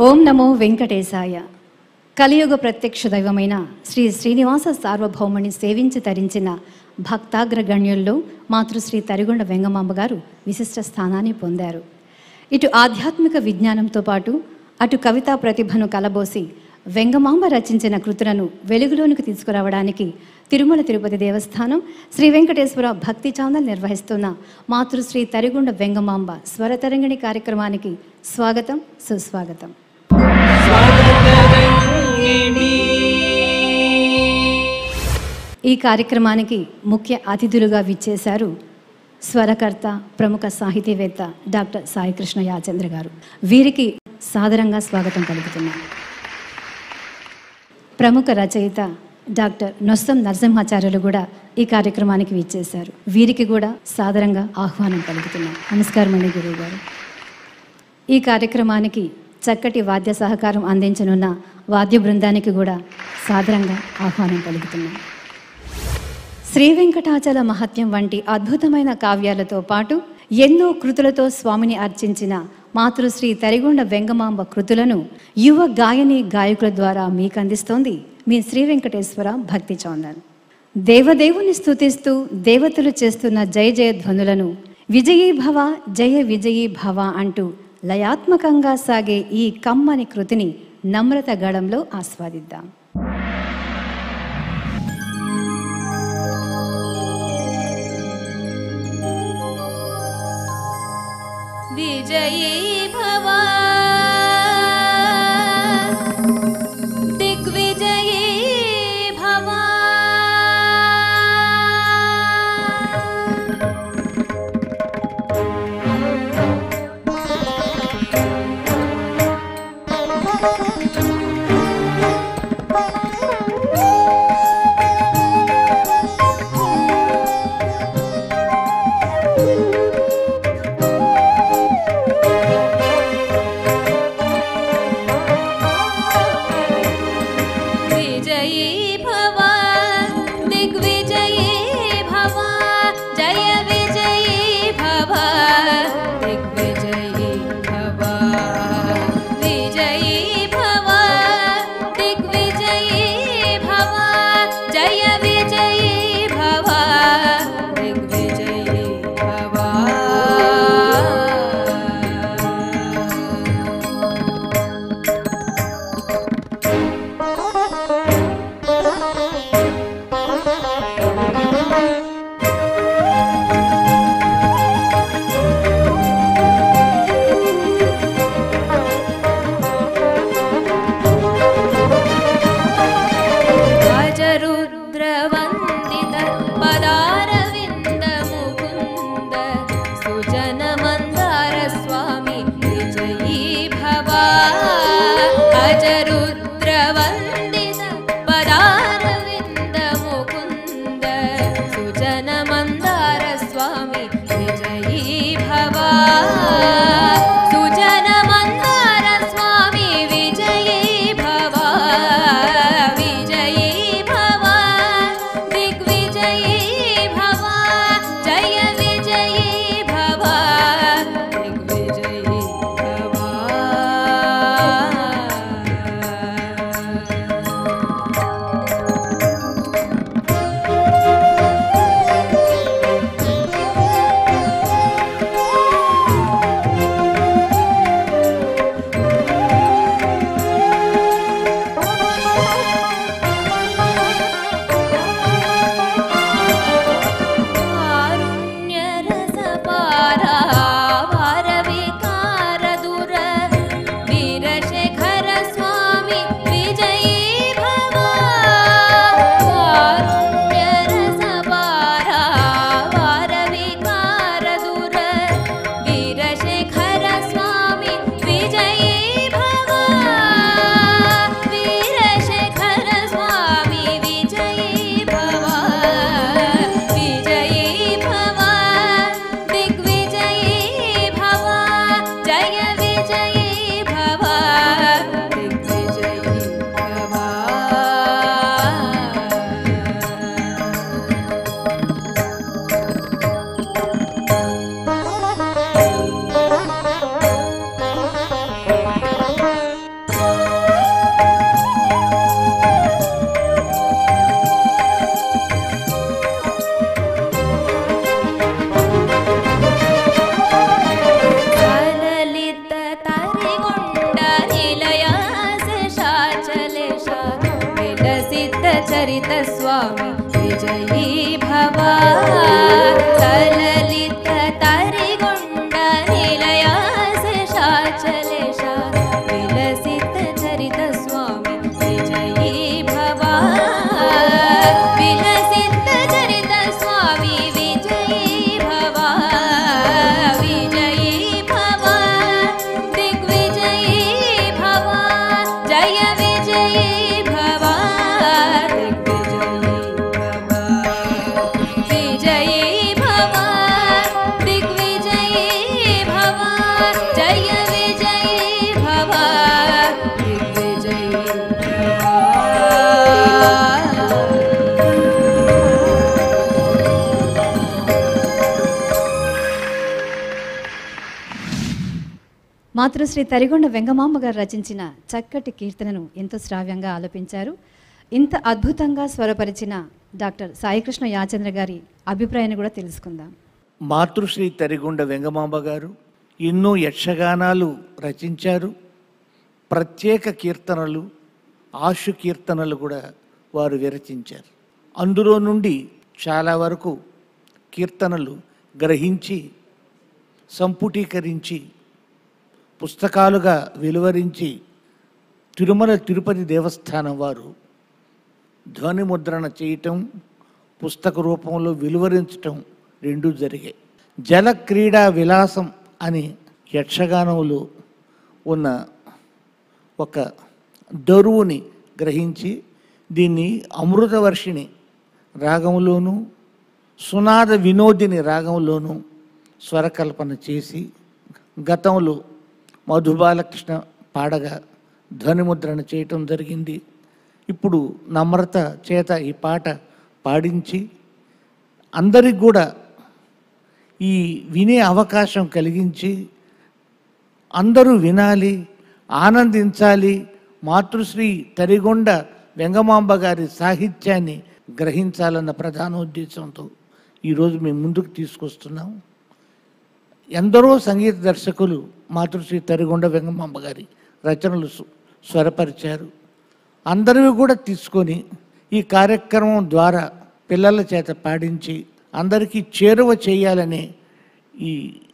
ఓం నమో వెంకటేశాయ కలియుగ ప్రత్యక్ష దైవమైన శ్రీ శ్రీనివాస సార్వభౌముని సేవించి తరించిన భక్తాగ్రగణ్యుల్లో మాతృశ్రీ తరిగొండ వెంగమాంబ గారు విశిష్ట స్థానాన్ని పొందారు ఇటు ఆధ్యాత్మిక విజ్ఞానంతో పాటు అటు కవితా ప్రతిభను కలబోసి వెంగమాంబ రచించిన కృతులను వెలుగులోనికి తీసుకురావడానికి తిరుమల తిరుపతి దేవస్థానం శ్రీ వెంకటేశ్వర భక్తి ఛానల్ నిర్వహిస్తున్న మాతృశ్రీ తరిగొండ వెంగమాంబ స్వరతరంగిణి కార్యక్రమానికి స్వాగతం సుస్వాగతం ఈ కార్యక్రమానికి ముఖ్య అతిథులుగా విచ్చేశారు స్వరకర్త ప్రముఖ సాహితీవేత్త డాక్టర్ సాయికృష్ణ యాచంద్ర గారు వీరికి సాదరంగా స్వాగతం పలుకుతున్నాం ప్రముఖ రచయిత డాక్టర్ నొస్సం నరసింహాచార్యులు కూడా ఈ కార్యక్రమానికి విచ్చేశారు వీరికి కూడా సాదరంగా ఆహ్వానం పలుకుతున్నాం నమస్కారం అండి గురువు గారు ఈ కార్యక్రమానికి చక్కటి వాద్య సహకారం అందించనున్న వాద్య బృందానికి కూడా సాదరంగా ఆహ్వానం పలుకుతున్నాం శ్రీ వెంకటాచల మహత్యం వంటి అద్భుతమైన కావ్యాలతో పాటు ఎన్నో కృతులతో స్వామిని అర్చించిన మాతృశ్రీ తరిగొండ వెంగమాంబ కృతులను యువ గాయని గాయకుల ద్వారా మీకు అందిస్తోంది మీ శ్రీ వెంకటేశ్వర భక్తి ఛానల్ దేవదేవుని స్తుతిస్తూ దేవతలు చేస్తున్న జయ జయ ధ్వనులను విజయీ భవ జయ విజయీ భవ అంటూ లయాత్మకంగా సాగే ఈ కమ్మని కృతిని నమ్రత గళంలో ఆస్వాదిద్దాం विजयी भव दिग्विजयी भव Thank स्वामी विजयी भव सललित तरिगुण्ड निलया शेषाचलेशा विलसित चरित स्वामी विजयी भव विलसित चरित स्वामी विजयी भव विजयी भव दिग्विजयी भव जय विजयी भव दिग्विजयी भव विजयी भव दिग्विजयी भव जय विजयी भव दिग्विजयी भव మాతృశ్రీ తరిగొండ వెంగమాంబ గారు రచించిన చక్కటి కీర్తనను ఎంతో శ్రావ్యంగా ఆలపించారు ఇంత అద్భుతంగా స్వరపరిచిన డాక్టర్ సాయికృష్ణ యాచంద్ర గారి అభిప్రాయాన్ని కూడా తెలుసుకుందాం మాతృశ్రీ తరిగుండ వెంగమాంబ గారు ఎన్నో యక్షగానాలు రచించారు ప్రత్యేక కీర్తనలు ఆశు కీర్తనలు కూడా వారు విరచించారు అందులో నుండి చాలా వరకు కీర్తనలు గ్రహించి సంపుటీకరించి పుస్తకాలుగా వెలువరించి తిరుమల తిరుపతి దేవస్థానం వారు ధ్వని ముద్రణ చేయటం పుస్తక రూపంలో వెలువరించటం రెండూ జరిగాయి జల క్రీడా విలాసం అని యక్షగానంలో ఉన్న ఒక దరువుని గ్రహించి దీన్ని అమృతవర్షిణి రాగంలోనూ సునాద వినోదిని రాగంలోనూ స్వరకల్పన చేసి గతంలో మధుబాలకృష్ణ పాడగా ధ్వనిముద్రణ చేయటం జరిగింది ఇప్పుడు నమ్రత చేత ఈ పాట పాడించి అందరికి కూడా ఈ వినే అవకాశం కలిగించి అందరూ వినాలి ఆనందించాలి మాతృశ్రీ తరిగొండ వెంగమాంబ గారి సాహిత్యాన్ని గ్రహించాలన్న ప్రధాన ఉద్దేశంతో ఈరోజు మేము ముందుకు తీసుకొస్తున్నాం ఎందరో సంగీత దర్శకులు మాతృశ్రీ తరిగొండ వెంగమాంబ గారి రచనలు సు- స్వరపరిచారు అందరివి కూడా తీసుకొని ఈ కార్యక్రమం ద్వారా పిల్లల చేత పాడించి అందరికీ చేరువ చేయాలనే ఈ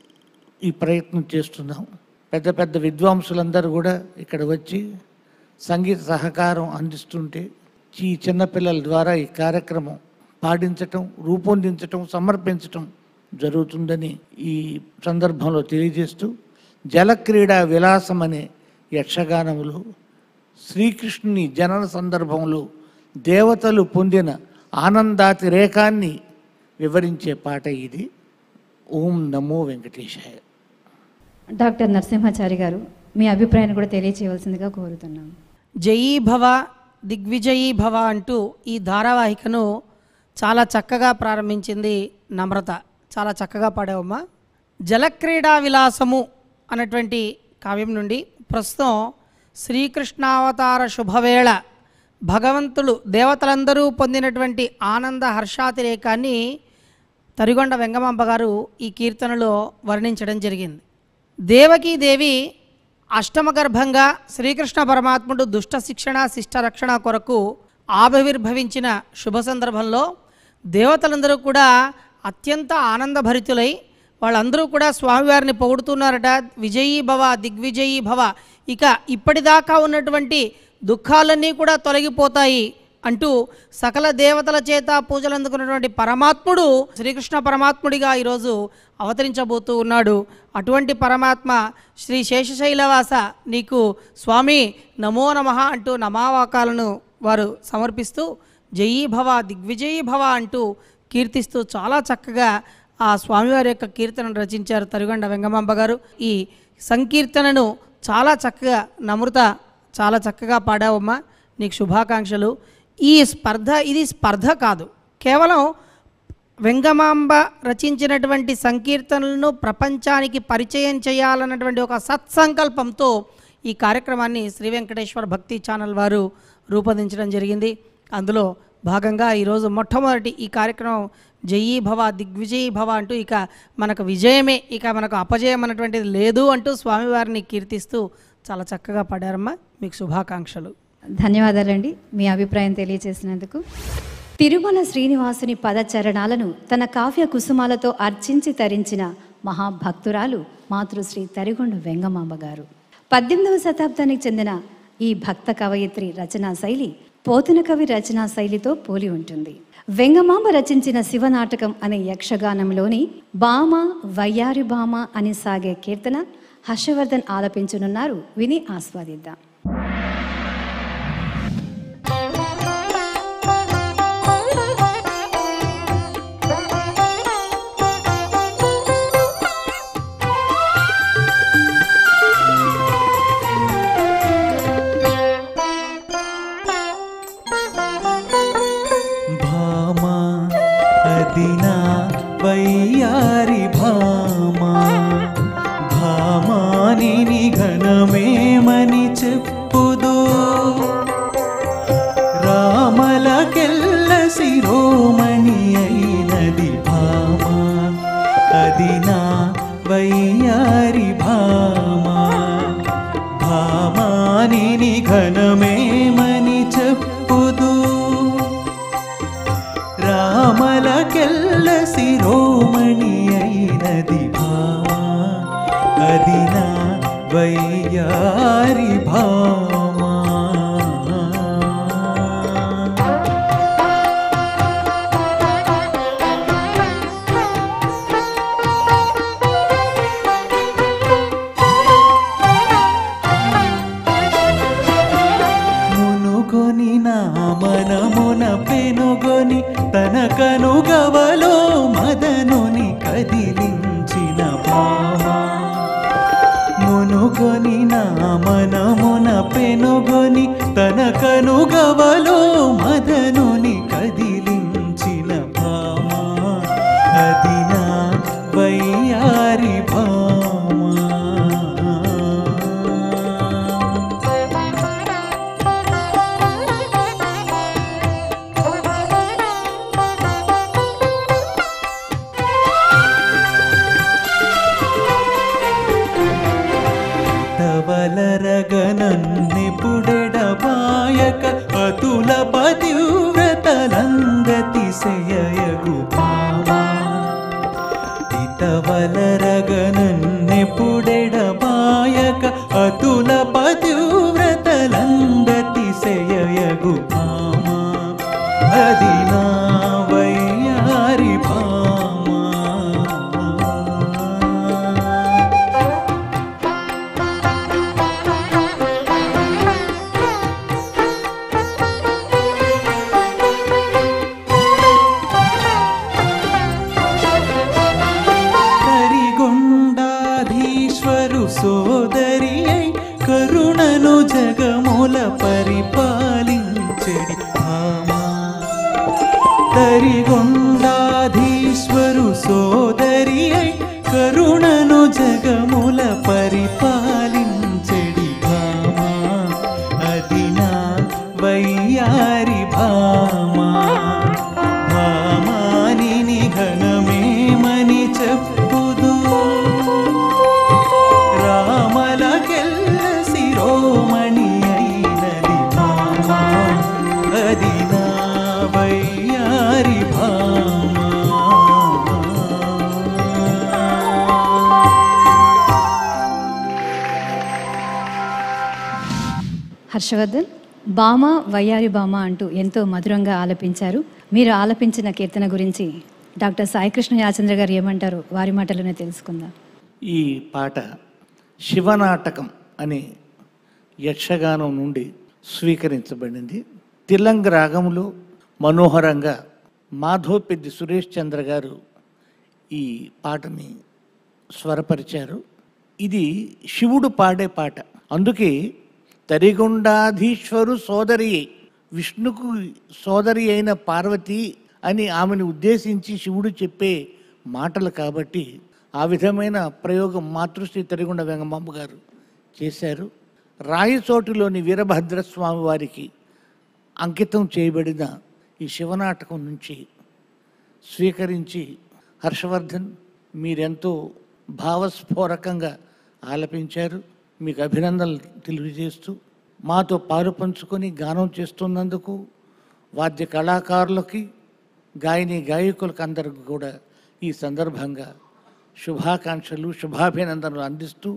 ఈ ప్రయత్నం చేస్తున్నాం పెద్ద పెద్ద విద్వాంసులందరూ కూడా ఇక్కడ వచ్చి సంగీత సహకారం అందిస్తుంటే ఈ చిన్నపిల్లల ద్వారా ఈ కార్యక్రమం పాడించటం రూపొందించటం సమర్పించటం జరుగుతుందని ఈ సందర్భంలో తెలియజేస్తూ జలక్రీడా విలాసం అనే యక్షగానములో శ్రీకృష్ణుని జనన సందర్భంలో దేవతలు పొందిన ఆనందాతిరేకాన్ని వివరించే పాట ఇది ఓం నమో వెంకటేశాయ డాక్టర్ నరసింహాచారి గారు మీ అభిప్రాయాన్ని కూడా తెలియచేయవలసిందిగా కోరుతున్నాం జయీ భవ దిగ్విజయీ భవ అంటూ ఈ ధారావాహికను చాలా చక్కగా ప్రారంభించింది నమ్రత చాలా చక్కగా పాడావమ్మా జలక్రీడా విలాసము అన్నటువంటి కావ్యం నుండి ప్రస్తుతం శ్రీకృష్ణావతార శుభవేళ భగవంతుడు దేవతలందరూ పొందినటువంటి ఆనంద హర్షాతిరేకాన్ని తరిగొండ వెంగమాంబ గారు ఈ కీర్తనలో వర్ణించడం జరిగింది దేవకీదేవి అష్టమగర్భంగా శ్రీకృష్ణ పరమాత్ముడు దుష్ట శిక్షణ శిష్ట రక్షణ కొరకు ఆవిర్భవించిన శుభ సందర్భంలో దేవతలందరూ కూడా అత్యంత ఆనందభరితులై వాళ్ళందరూ కూడా స్వామివారిని పొగుడుతున్నారట విజయీ భవ దిగ్విజయీ భవ ఇక ఇప్పటిదాకా ఉన్నటువంటి దుఃఖాలన్నీ కూడా తొలగిపోతాయి అంటూ సకల దేవతల చేత పూజలు అందుకున్నటువంటి పరమాత్ముడు శ్రీకృష్ణ పరమాత్ముడిగా ఈరోజు అవతరించబోతూ ఉన్నాడు అటువంటి పరమాత్మ శ్రీ శేషశైలవాస నీకు స్వామి నమో నమః అంటూ నమావాకాలను వారు సమర్పిస్తూ జయీ భవ దిగ్విజయీ భవ అంటూ కీర్తిస్తూ చాలా చక్కగా ఆ స్వామివారి యొక్క కీర్తనను రచించారు తరుగండ వెంగమాంబ గారు ఈ సంకీర్తనను చాలా చక్కగా నమృత చాలా చక్కగా పాడావమ్మా నీకు శుభాకాంక్షలు ఈ స్పర్ధ ఇది స్పర్ధ కాదు కేవలం వెంగమాంబ రచించినటువంటి సంకీర్తనలను ప్రపంచానికి పరిచయం చేయాలన్నటువంటి ఒక సత్సంకల్పంతో ఈ కార్యక్రమాన్ని శ్రీ వెంకటేశ్వర భక్తి ఛానల్ వారు రూపొందించడం జరిగింది అందులో భాగంగా ఈరోజు మొట్టమొదటి ఈ కార్యక్రమం జయీ భవ దిగ్విజయీ భవ అంటూ ఇక మనకు విజయమే ఇక మనకు అపజయం అన్నటువంటిది లేదు అంటూ స్వామివారిని కీర్తిస్తూ చాలా చక్కగా పాడారమ్మా మీకు శుభాకాంక్షలు ధన్యవాదాలండి మీ అభిప్రాయం తెలియజేసినందుకు తిరుమల శ్రీనివాసుని పదచరణాలను తన కావ్య కుసుమాలతో అర్చించి తరించిన మహాభక్తురాలు మాతృశ్రీ తరిగొండ వెంగమాంబ గారు పద్దెనిమిదవ శతాబ్దానికి చెందిన ఈ భక్త కవయిత్రి రచనా శైలి పోతున కవి రచనా శైలితో పోలి ఉంటుంది వెంగమాంబ రచించిన శివనాటకం అనే యక్షగానంలోని బామ వయ్యారి బామ అని సాగే కీర్తన హర్షవర్ధన్ ఆలపించనున్నారు విని ఆస్వాదిద్దాం భామా అదినా వయ్యారి భామా భామాని ఘనమేమని చెప్పుదు రామలకెల్ల శిరోమణి అయినది భామా అదినా వయ్యారి భామా భామాని ఘనమేమని చెప్పుదు రామలకెల్ల శిరోమణి అయినది భామా అది నా వయ్యారి భామా మునుగొని నా మనమున పెనుగొని తన కనుగవలో మదనుని కదిలించిన భామా మునుగొని నా మనమున పెనుగొని తన కనుగవలో మదనుని కదిలించిన భామా అది నా వయ్యారి భామా తవలరగనన్నెపుడెడబాయక అతుల పతివ్రతలంగతిశయగు భామా ఇతవలరగనన్నెపుడెడబాయక అతుల పతివ్రతలంగతిశయగు భామా అది నా వయ్యారి భామా కరిగొండాధీశ్వరు సోదరి అయి కరుణను జగముల పరిపాలించెడి భామా తరిగొండాధీశ్వరు సోదరి అయి కరుణను జగముల పరిపాలించెడి భామా అది నా వయ్యారి భామా భామాని ఘనమేమని చెప్పుదు రామలకెల్ల శిరోమణి అయినది భామా అది నా వయ్యారి భామా హర్షవర్ధన్ బామ వయ్యారి బామ అంటూ ఎంతో మధురంగా ఆలపించారు మీరు ఆలపించిన కీర్తన గురించి డాక్టర్ సాయికృష్ణ యాచంద్ర గారు ఏమంటారు వారి మాటలోనే తెలుసుకుందాం ఈ పాట శివనాటకం అనే యక్షగానం నుండి స్వీకరించబడింది తిలంగ రాగంలో మనోహరంగా మాధోపెద్ది సురేష్ చంద్ర గారు ఈ పాటని స్వరపరిచారు ఇది శివుడు పాడే పాట అందుకే తరిగొండాధీశ్వరు సోదరి విష్ణుకు సోదరి అయిన పార్వతి అని ఆమెను ఉద్దేశించి శివుడు చెప్పే మాటలు కాబట్టి ఆ విధమైన ప్రయోగం మాతృశ్రీ తరిగొండ వెంగమాంబ గారు చేశారు రాయచోటిలోని వీరభద్రస్వామి వారికి అంకితం చేయబడిన ఈ శివనాటకం నుంచి స్వీకరించి హర్షవర్ధన్ మీరెంతో భావస్ఫోరకంగా ఆలపించారు మీకు అభినందనలు తెలియజేస్తూ మాతో పాలు పంచుకొని గానం చేస్తున్నందుకు వాద్య కళాకారులకి గాయని గాయకులకు అందరికి కూడా ఈ సందర్భంగా శుభాకాంక్షలు శుభాభినందనలు అందిస్తూ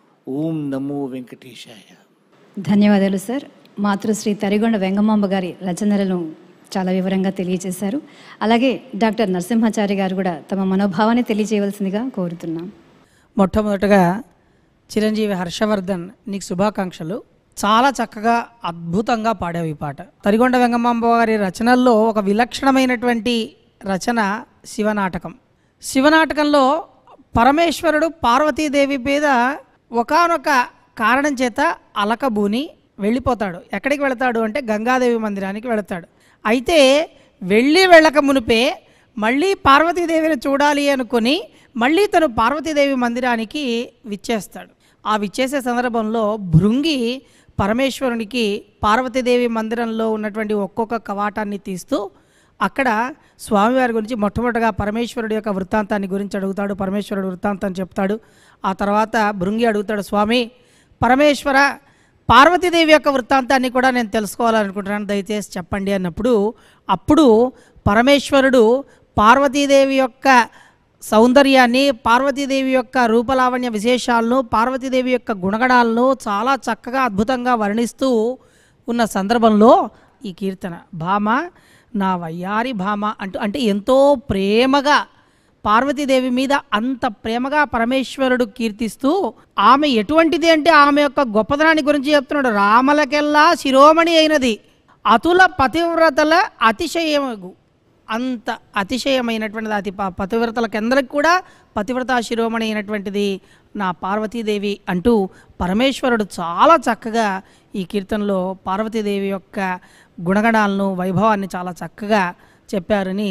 ఓం నమో వెంకటేశాయ ధన్యవాదాలు సార్ మాతృశ్రీ తరిగొండ వెంగమాంబ గారి రచనలను చాలా వివరంగా తెలియజేశారు అలాగే డాక్టర్ నరసింహాచారి గారు కూడా తమ మనోభావాన్ని తెలియజేయవలసిందిగా కోరుతున్నాం మొట్టమొదటగా చిరంజీవి హర్షవర్ధన్ నీకు శుభాకాంక్షలు చాలా చక్కగా అద్భుతంగా పాడావు ఈ పాట తరిగొండ వెంగమాంబ గారి రచనల్లో ఒక విలక్షణమైనటువంటి రచన శివనాటకం శివనాటకంలో పరమేశ్వరుడు పార్వతీదేవి మీద ఒకానొక కారణం చేత అలకబూని వెళ్ళిపోతాడు ఎక్కడికి వెళతాడు అంటే గంగాదేవి మందిరానికి వెళతాడు అయితే వెళ్ళి వెళ్ళక మునిపే మళ్ళీ పార్వతీదేవిని చూడాలి అనుకొని మళ్ళీ తను పార్వతీదేవి మందిరానికి విచ్చేస్తాడు ఆ విచ్చేసే సందర్భంలో భృంగి పరమేశ్వరునికి పార్వతీదేవి మందిరంలో ఉన్నటువంటి ఒక్కొక్క కవాటాన్ని తీస్తూ అక్కడ స్వామివారి గురించి మొట్టమొదటిగా పరమేశ్వరుడు యొక్క వృత్తాంతాన్ని గురించి అడుగుతాడు పరమేశ్వరుడు వృత్తాంతం చెప్తాడు ఆ తర్వాత భృంగి అడుగుతాడు స్వామి పరమేశ్వర పార్వతీదేవి యొక్క వృత్తాంతాన్ని కూడా నేను తెలుసుకోవాలనుకుంటున్నాను దయచేసి చెప్పండి అన్నప్పుడు అప్పుడు పరమేశ్వరుడు పార్వతీదేవి యొక్క సౌందర్యాన్ని పార్వతీదేవి యొక్క రూపలావణ్య విశేషాలను పార్వతీదేవి యొక్క గుణగణాలను చాలా చక్కగా అద్భుతంగా వర్ణిస్తూ ఉన్న సందర్భంలో ఈ కీర్తన భామ నా వయ్యారి భామ అంటూ అంటే ఎంతో ప్రేమగా పార్వతీదేవి మీద అంత ప్రేమగా పరమేశ్వరుడు కీర్తిస్తూ ఆమె ఎటువంటిది అంటే ఆమె యొక్క గొప్పదనాన్ని గురించి చెప్తున్నాడు రామలకెల్లా శిరోమణి అయినది అతుల పతివ్రతల అతిశయము అంత అతిశయమైనటువంటిది అతి ప- పతివ్రతలకందరికి కూడా పతివ్రత శిరోమణి అయినటువంటిది నా పార్వతీదేవి అంటూ పరమేశ్వరుడు చాలా చక్కగా ఈ కీర్తనలో పార్వతీదేవి యొక్క గుణగణాలను వైభవాన్ని చాలా చక్కగా చెప్పారని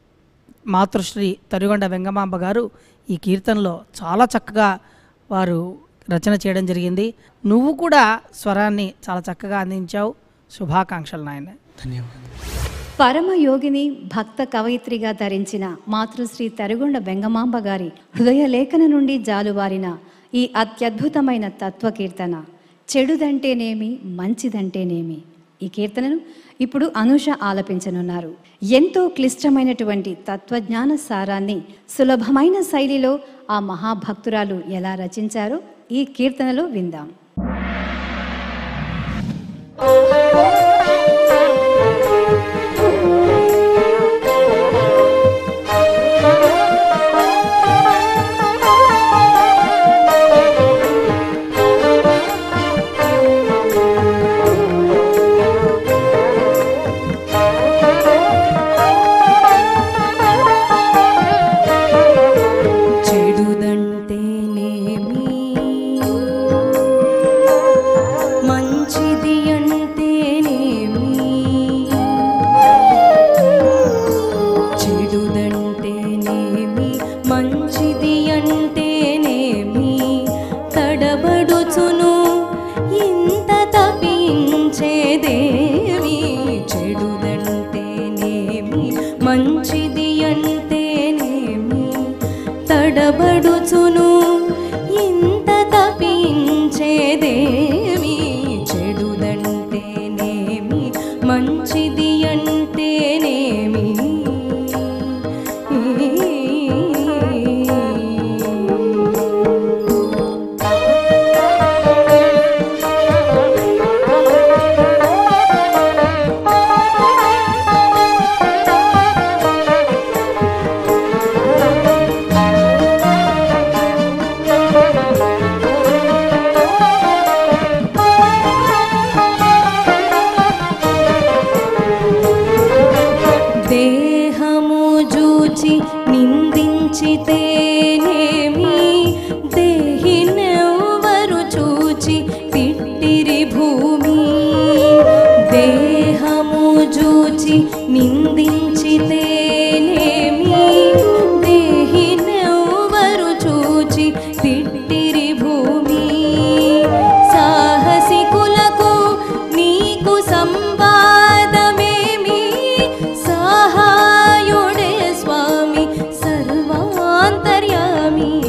మాతృశ్రీ తరిగొండ వెంగమాంబ గారు ఈ కీర్తనలో చాలా చక్కగా వారు రచన చేయడం జరిగింది నువ్వు కూడా స్వరాన్ని చాలా చక్కగా అందించావు శుభాకాంక్షలు నాయన ధన్యవాదాలు పరమయోగిని భక్త కవయిత్రిగా ధరించిన మాతృశ్రీ తరిగొండ వెంగమాంబ గారి హృదయలేఖన నుండి జాలువారిన ఈ అత్యద్భుతమైన తత్వకీర్తన చెడుదంటేనేమి మంచిదంటేనేమి ఈ కీర్తనను ఇప్పుడు అనూష ఆలపించనున్నారు ఎంతో క్లిష్టమైనటువంటి తత్వజ్ఞాన సారాన్ని సులభమైన శైలిలో ఆ మహాభక్తురాలు ఎలా రచించారో ఈ కీర్తనలో విందాం చెడుదంటేనేమి మంచిది అంటేనేమి చెడుదంటేనేమి మంచిది అంటేనేమి తడబడుచును ఇంత తప్పించేదేమి చెడుదంటేనేమి మంచిది అంటేనేమి తడబడుచును ఇంత తప్పించేదేమి చెడుదంటేనేమి మంచిది అంటేనేమి దేహము జూచి నిందించితేనేమి దేహినెవరు చూచి తిట్టిరి భూమి దేహము జూచి నిందించితేనేమి దేహినెవరు చూచి తిట్టిరి భూమి సాహసికులకు నీకు సంవాదమేమి సహాయుడే స్వామి సర్వాంతర్యామి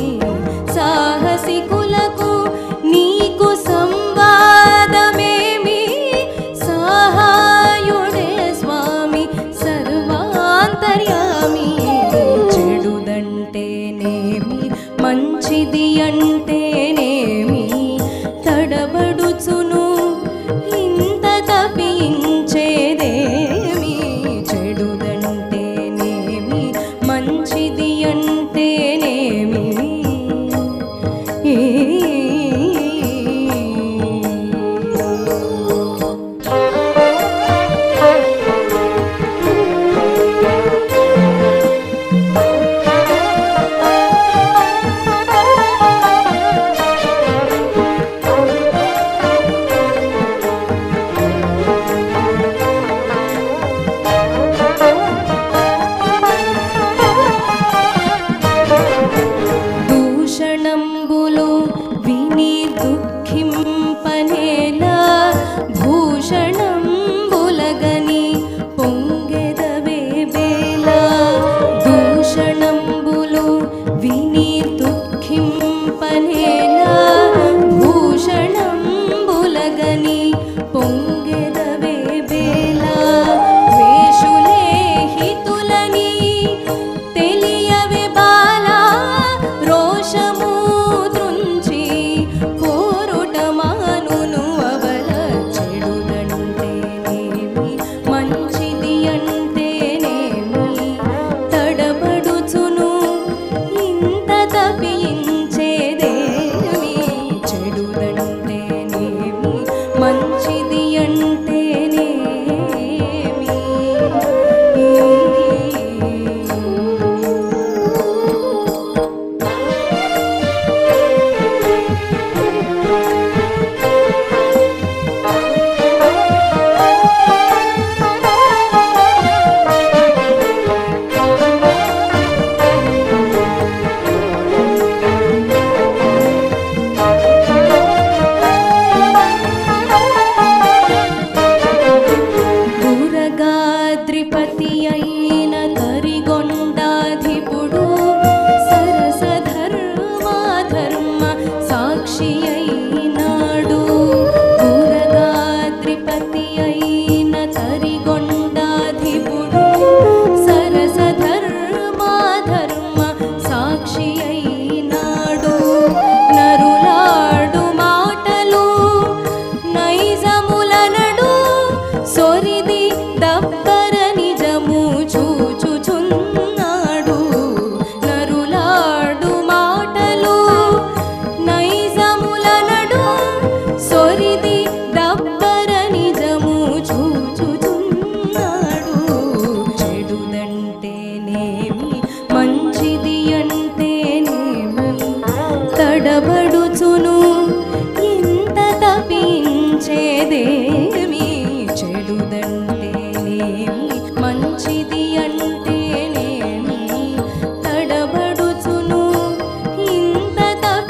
చెడుదంటేనేమి తడబడుచును ఇంత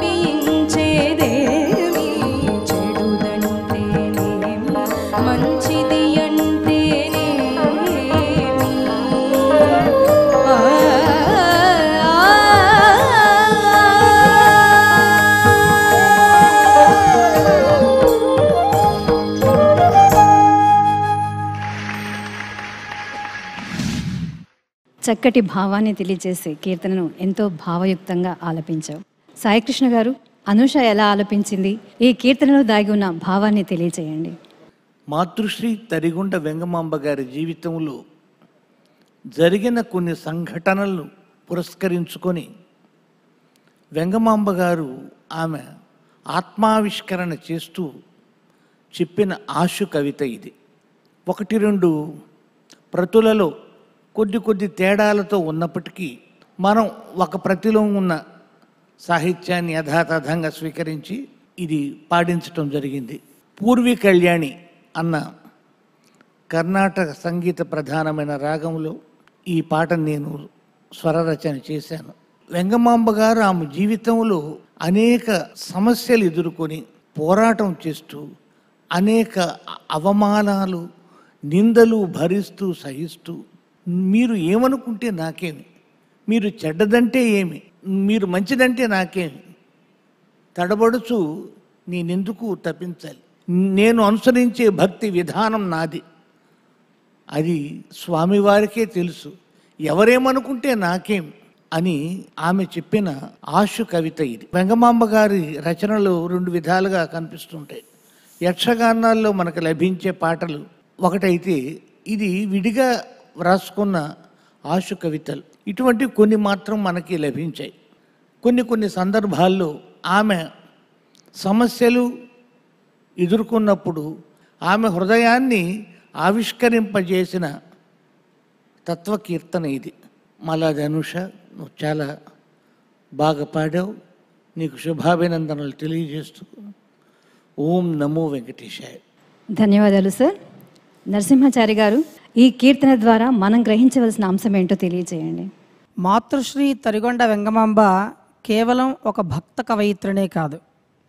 తపించేదేమి చెడుదంటేనేమి మంచిది అంటేనేమి ఆ చక్కటి భావాన్ని తెలియజేసే కీర్తనను ఎంతో భావయుక్తంగా ఆలపించావు సాయికృష్ణ గారు అనుష ఎలా ఆలపించింది ఈ కీర్తనలో దాగి ఉన్న భావాన్ని తెలియజేయండి మాతృశ్రీ తరిగుండ వెంగమాంబ గారి జీవితంలో జరిగిన కొన్ని సంఘటనలను పురస్కరించుకొని వెంగమాంబ గారు ఆమె ఆత్మావిష్కరణ చేస్తూ చెప్పిన ఆశు కవిత ఇది ఒకటి రెండు ప్రతులలో కొద్ది కొద్ది తేడాలతో ఉన్నప్పటికీ మనం ఒక ప్రతిలో ఉన్న సాహిత్యాన్ని యథాతథంగా స్వీకరించి ఇది పాడించటం జరిగింది పూర్వీ కళ్యాణి అన్న కర్ణాటక సంగీత ప్రధానమైన రాగంలో ఈ పాట నేను స్వరరచన చేశాను వెంగమాంబ గారు ఆమె జీవితంలో అనేక సమస్యలు ఎదుర్కొని పోరాటం చేస్తూ అనేక అవమానాలు నిందలు భరిస్తూ సహిస్తూ మీరు ఏమనుకుంటే నాకేమి మీరు చెడ్డదంటే ఏమి మీరు మంచిదంటే నాకేమి తడబడుచు నేనెందుకు తప్పించాలి నేను అనుసరించే భక్తి విధానం నాది అది స్వామివారికే తెలుసు ఎవరేమనుకుంటే నాకేం అని ఆమె చెప్పిన ఆశు కవిత ఇది వెంగమాంబ గారి రచనలు రెండు విధాలుగా కనిపిస్తుంటాయి యక్షగానాల్లో మనకు లభించే పాటలు ఒకటైతే ఇది విడిగా వ్రాసుకున్న ఆశు కవితలు ఇటువంటి కొన్ని మాత్రం మనకి లభించాయి కొన్ని కొన్ని సందర్భాల్లో ఆమె సమస్యలు ఎదుర్కొన్నప్పుడు ఆమె హృదయాన్ని ఆవిష్కరింపజేసిన తత్వకీర్తన ఇది మళ్ళా ధనుష నువ్వు చాలా బాగా పాడావు నీకు శుభాభినందనలు తెలియజేస్తూ ఓం నమో వెంకటేశాయ ధన్యవాదాలు సార్ నరసింహాచారి గారు ఈ కీర్తన ద్వారా మనం గ్రహించవలసిన అంశం ఏంటో తెలియజేయండి మాతృశ్రీ తరిగొండ వెంగమాంబ కేవలం ఒక భక్త కవయిత్రినే కాదు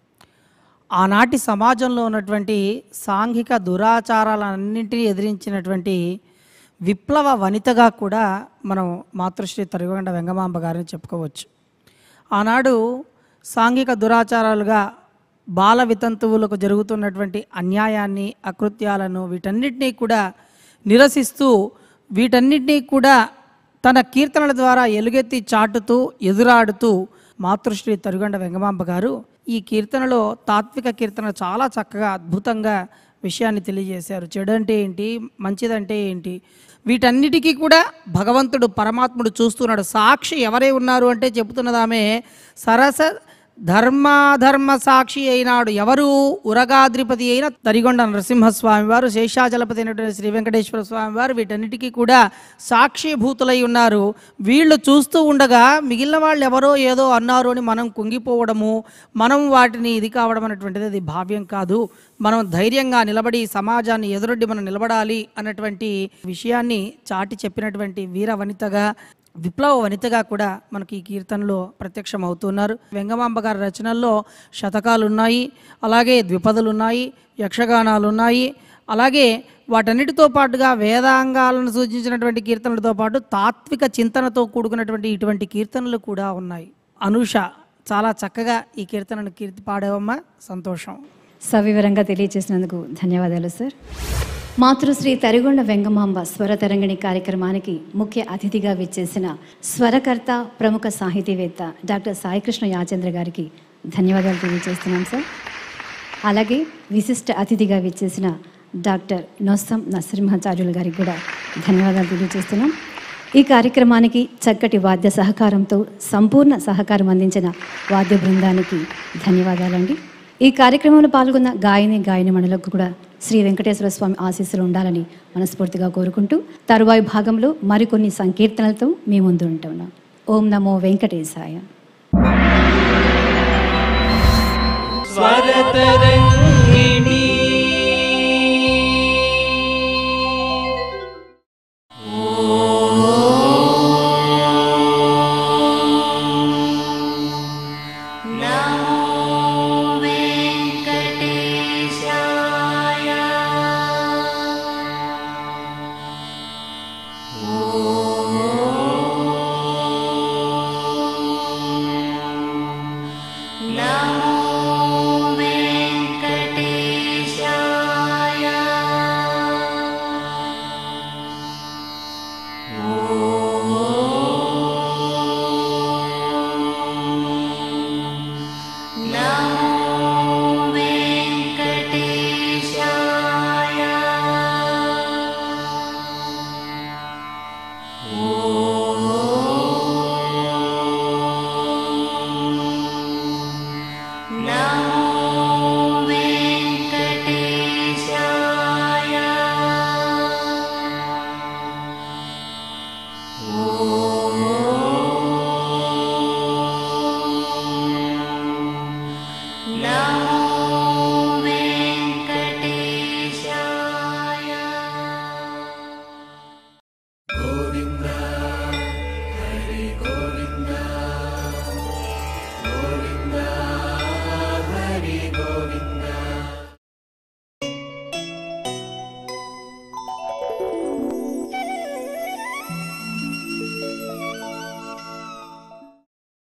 ఆనాటి సమాజంలో ఉన్నటువంటి సాంఘిక దురాచారాలన్నింటినీ ఎదిరించినటువంటి విప్లవ వనితగా కూడా మనం మాతృశ్రీ తరిగొండ వెంగమాంబ గారిని చెప్పుకోవచ్చు ఆనాడు సాంఘిక దురాచారాలుగా బాల వితంతువులకు జరుగుతున్నటువంటి అన్యాయాన్ని అకృత్యాలను వీటన్నిటినీ కూడా నిరసిస్తూ వీటన్నిటినీ కూడా తన కీర్తనల ద్వారా ఎలుగెత్తి చాటుతూ ఎదురాడుతూ మాతృశ్రీ తరుగండ వెంగమాంబ గారు ఈ కీర్తనలో తాత్విక కీర్తన చాలా చక్కగా అద్భుతంగా విషయాన్ని తెలియజేశారు చెడు అంటే ఏంటి మంచిదంటే ఏంటి వీటన్నిటికీ కూడా భగవంతుడు పరమాత్ముడు చూస్తున్నాడు సాక్షి ఎవరే ఉన్నారు అంటే చెబుతున్నది ఆమె సరస ధర్మాధర్మ సాక్షి అయినాడు ఎవరు ఉరగాద్రిపతి అయిన తరిగొండ నరసింహస్వామి వారు శేషాచలపతి అయినటువంటి శ్రీ వెంకటేశ్వర స్వామి వారు వీటన్నిటికీ కూడా సాక్షిభూతులై ఉన్నారు వీళ్ళు చూస్తూ ఉండగా మిగిలిన వాళ్ళు ఎవరో ఏదో అన్నారు అని మనం కుంగిపోవడము మనం వాటిని ఇది కావడం అనేటువంటిది అది భావ్యం కాదు మనం ధైర్యంగా నిలబడి సమాజాన్ని ఎదురొడ్డి మనం నిలబడాలి అన్నటువంటి విషయాన్ని చాటి చెప్పినటువంటి వీర వనితగా విప్లవ వనితగా కూడా మనకి ఈ కీర్తనలో ప్రత్యక్షం అవుతున్నారు వెంగమాంబ గారి రచనల్లో శతకాలు ఉన్నాయి అలాగే ద్విపదలు ఉన్నాయి యక్షగానాలు ఉన్నాయి అలాగే వాటన్నిటితో పాటుగా వేదాంగాలను సూచించినటువంటి కీర్తనలతో పాటు తాత్విక చింతనతో కూడుకున్నటువంటి ఇటువంటి కీర్తనలు కూడా ఉన్నాయి అనూష చాలా చక్కగా ఈ కీర్తనను కీర్తి పాడావమ్మా సంతోషం సవివరంగా తెలియజేసినందుకు ధన్యవాదాలు సార్ మాతృశ్రీ తరిగొండ వెంగమాంబ స్వర తరంగిణి కార్యక్రమానికి ముఖ్య అతిథిగా విచ్చేసిన స్వరకర్త ప్రముఖ సాహితీవేత్త డాక్టర్ సాయికృష్ణ యాచంద్ర గారికి ధన్యవాదాలు తెలియజేస్తున్నాం సార్ అలాగే విశిష్ట అతిథిగా విచ్చేసిన డాక్టర్ నొస్సం నరసింహాచార్యులు గారికి కూడా ధన్యవాదాలు తెలియజేస్తున్నాం ఈ కార్యక్రమానికి చక్కటి వాద్య సహకారంతో సంపూర్ణ సహకారం అందించిన వాద్య బృందానికి ధన్యవాదాలండి ఈ కార్యక్రమంలో పాల్గొన్న గాయని గాయని మణులకు కూడా శ్రీ వెంకటేశ్వర స్వామి ఆశీస్సులు ఉండాలని మనస్ఫూర్తిగా కోరుకుంటూ తరువాయి భాగంలో మరికొన్ని సంకీర్తనలతో మీ ముందు ఉంటున్నాం ఓం నమో వెంకటేశాయ स्वरतरङ्गिणी